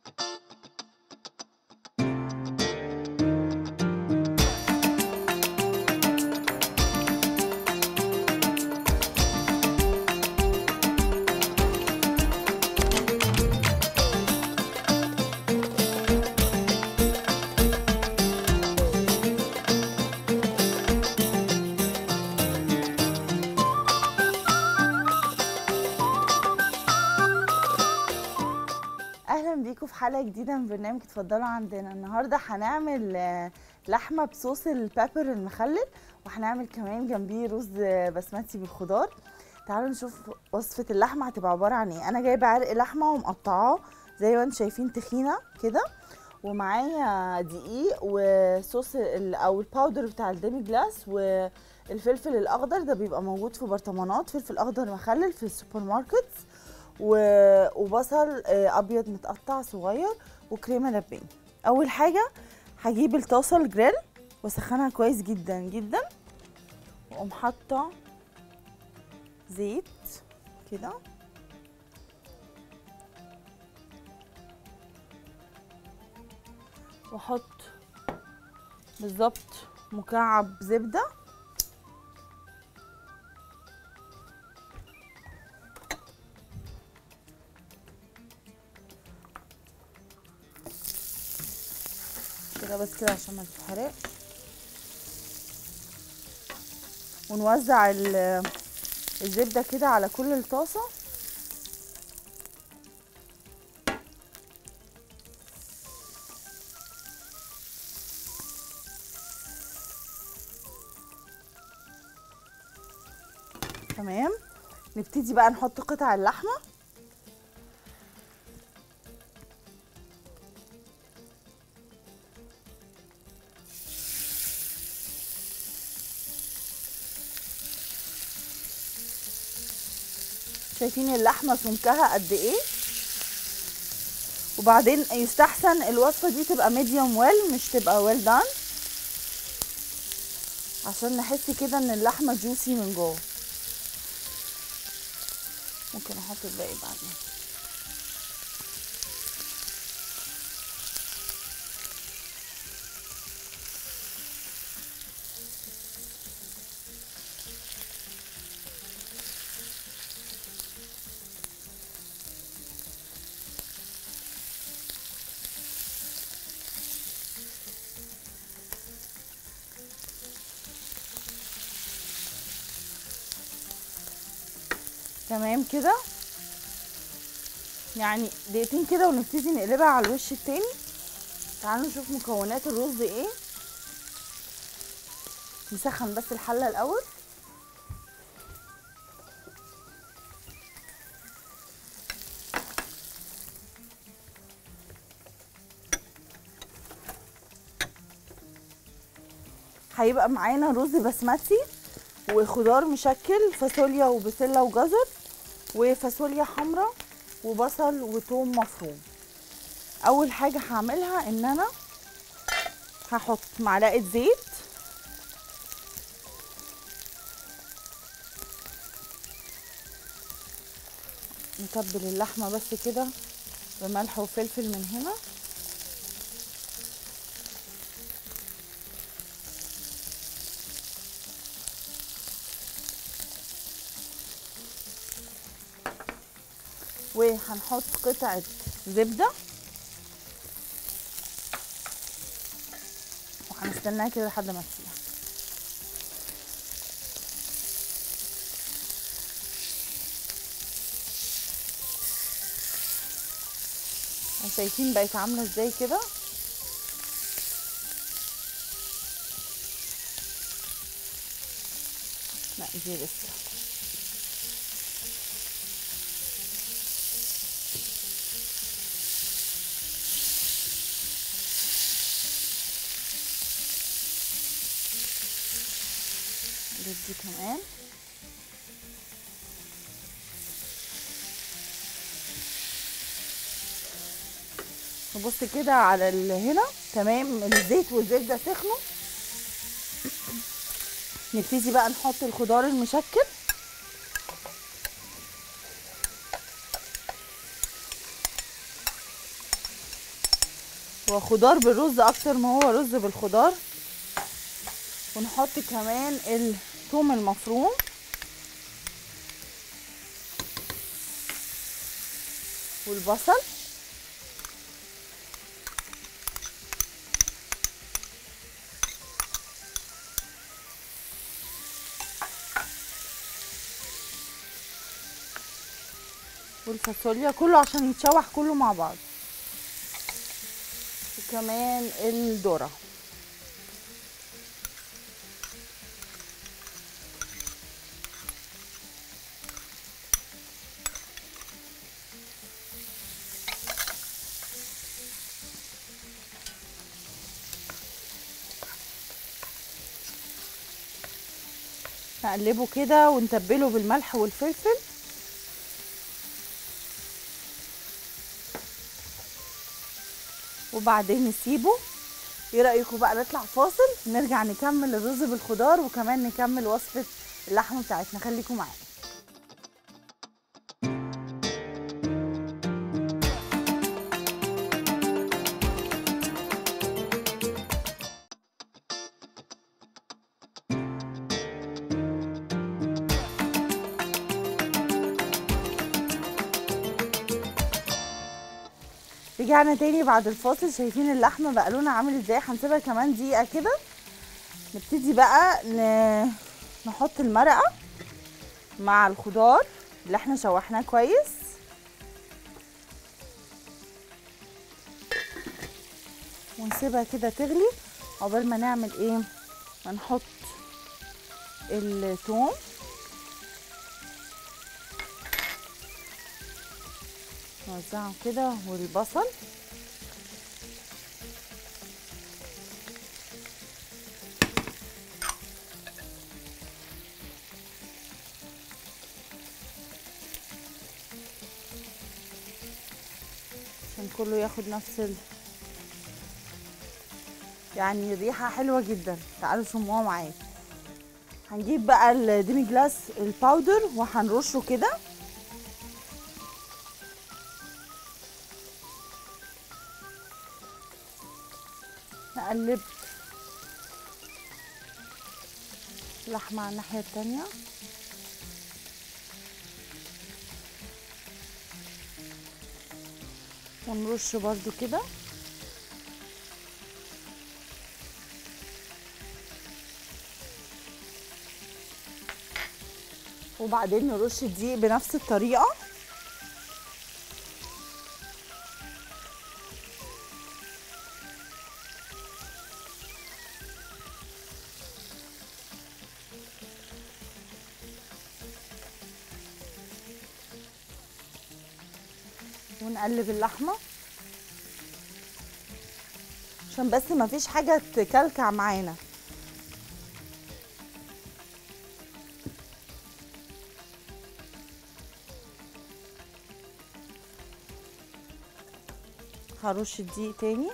اهلا بيكم في حلقه جديده من برنامج اتفضلوا عندنا النهارده هنعمل آه، لحمه بصوص البيبر المخلل وهنعمل كمان جنبيه رز آه، بسمتي بالخضار تعالوا نشوف وصفه اللحمه هتبقى عباره عن ايه انا جايبه عرق لحمه ومقطعاه زي ما انتم شايفين تخينه كده ومعايا دقيق وصوص ال- او الباودر بتاع الديمي جلاس والفلفل الاخضر ده بيبقى موجود في برطمانات فلفل اخضر مخلل في السوبر ماركت و- وبصل آه، ابيض متقطع صغير وكريمه لباني اول حاجه هجيب الطاسه الجريل واسخنها كويس جدا جدا واقوم حاطه زيت كده واحط بالظبط مكعب زبده كده بس كده عشان ما تتحرقش ونوزع ال- الزبده كده على كل الطاسه تمام نبتدي بقى نحط قطع اللحمه شايفين اللحمه سمكها قد ايه وبعدين يستحسن الوصفه دي تبقى ميديوم ويل مش تبقى ويل دان عشان نحس كده ان اللحمه جوسي من جوه ممكن احط الباقي بعدين تمام كده يعني دقيقتين كده ونبتدي نقلبها على الوش التاني تعالوا نشوف مكونات الرز ايه نسخن بس الحله الاول هيبقى معانا رز بسمتي وخضار مشكل فاصوليا وبسله وجزر وفاصوليا حمراء وبصل وثوم مفروم اول حاجه هعملها ان انا هحط معلقه زيت نتبل اللحمه بس كده بملح وفلفل من هنا وهنحط قطعة زبدة وهنستناها كده لحد ما تسيح شايفين بقت عاملة ازاي كده لا دي لسه دي كمان نبص كده على ال- هنا تمام الزيت والزبده سخنوا نبتدي بقى نحط الخضار المشكل هو خضار بالرز اكتر ما هو رز بالخضار ونحط كمان الثوم المفروم والبصل والفاصوليا كله عشان يتشوح كله مع بعض وكمان الذره نقلبه كده ونتبله بالملح والفلفل وبعدين نسيبه ايه رايكم بقى نطلع فاصل نرجع نكمل الرز بالخضار وكمان نكمل وصفه اللحمه بتاعتنا خليكم معانا رجعنا تاني بعد الفاصل شايفين اللحمه بقى لونها عامل ازاي هنسيبها كمان دقيقه كده نبتدي بقى ن... نحط المرقه مع الخضار اللي احنا شوحناه كويس ونسيبها كده تغلي عقبال ما نعمل ايه ما نحط الثوم نوزعهم كده والبصل عشان كله ياخد نفس ال... يعني الريحة حلوة جدا تعالوا شموها معايا هنجيب بقى الديمي جلاس الباودر وهنرشه كده نقلب اللحمة على الناحية التانية ونرش برضو كده وبعدين نرش الدقيق بنفس الطريقة ونقلب اللحمة عشان بس ما فيش حاجة تكلكع معانا هرش الدقيق تاني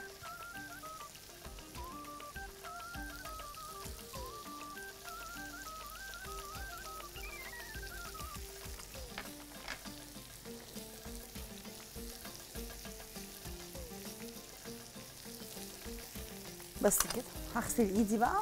بس كده هغسل ايدي بقى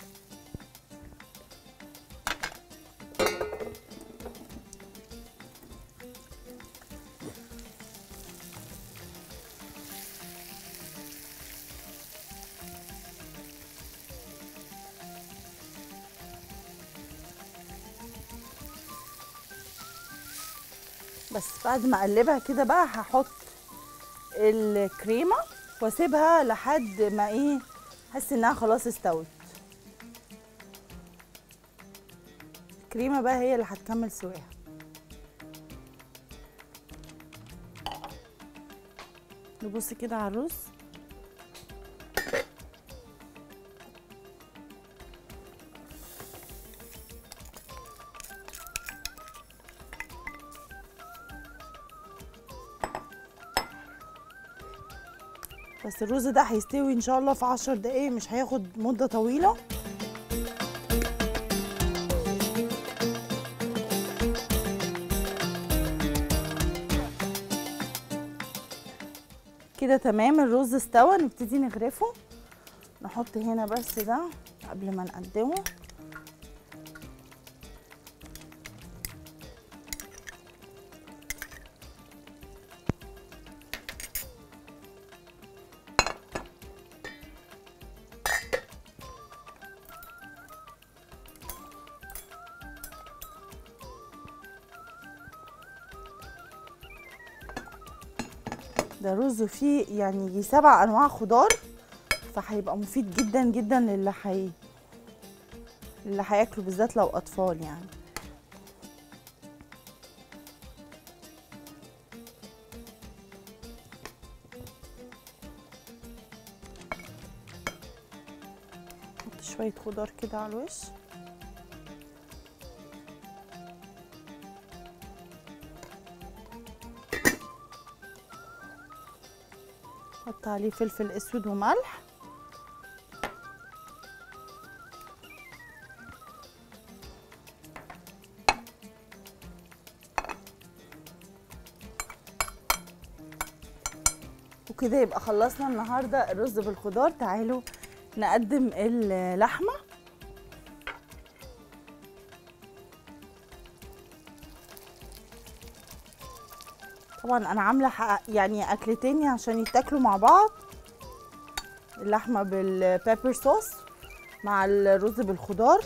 بس بعد ما اقلبها كده بقى هحط الكريمه واسيبها لحد ما ايه احس انها خلاص استوت الكريمه بقى هي اللي هتكمل سواها نبص كده على الرز بس الرز ده هيستوي ان شاء الله في عشر دقايق مش هياخد مدة طويلة كده تمام الرز استوى نبتدي نغرفه نحط هنا بس ده قبل ما نقدمه ده رز فيه يعني يجي سبع انواع خضار فهيبقى مفيد جدا جدا للي حي اللي هياكلوا بالذات لو اطفال يعني نحط شويه خضار كده على الوش حط عليه فلفل اسود وملح وكده يبقى خلصنا النهارده الرز بالخضار تعالوا نقدم اللحمه طبعا انا عامله حق- يعني اكلتين عشان يتاكلوا مع بعض اللحمه بالبيبر صوص مع الرز بالخضار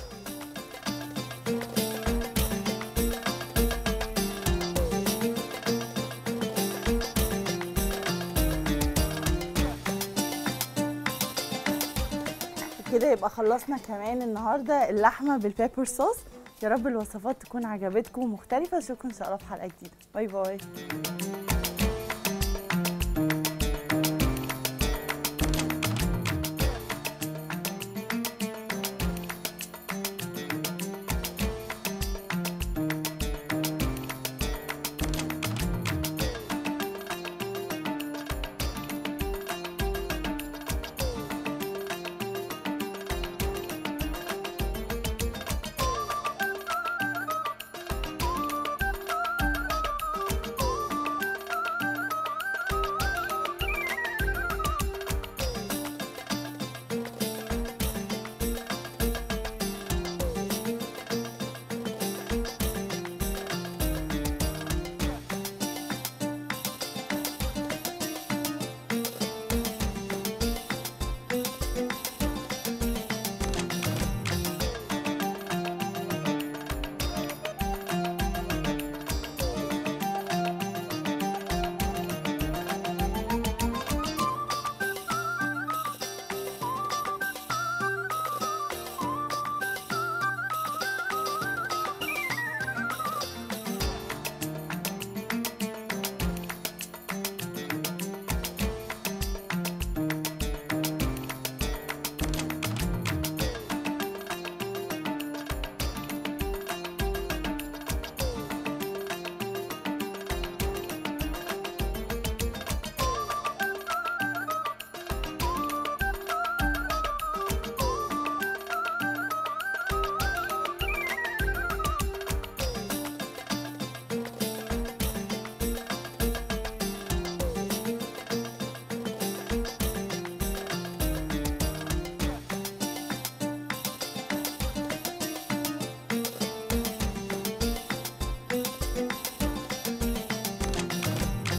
كده يبقى خلصنا كمان النهارده اللحمه بالبيبر صوص يا رب الوصفات تكون عجبتكم ومختلفه اشوفكم ان شاء الله في حلقه جديده باي باي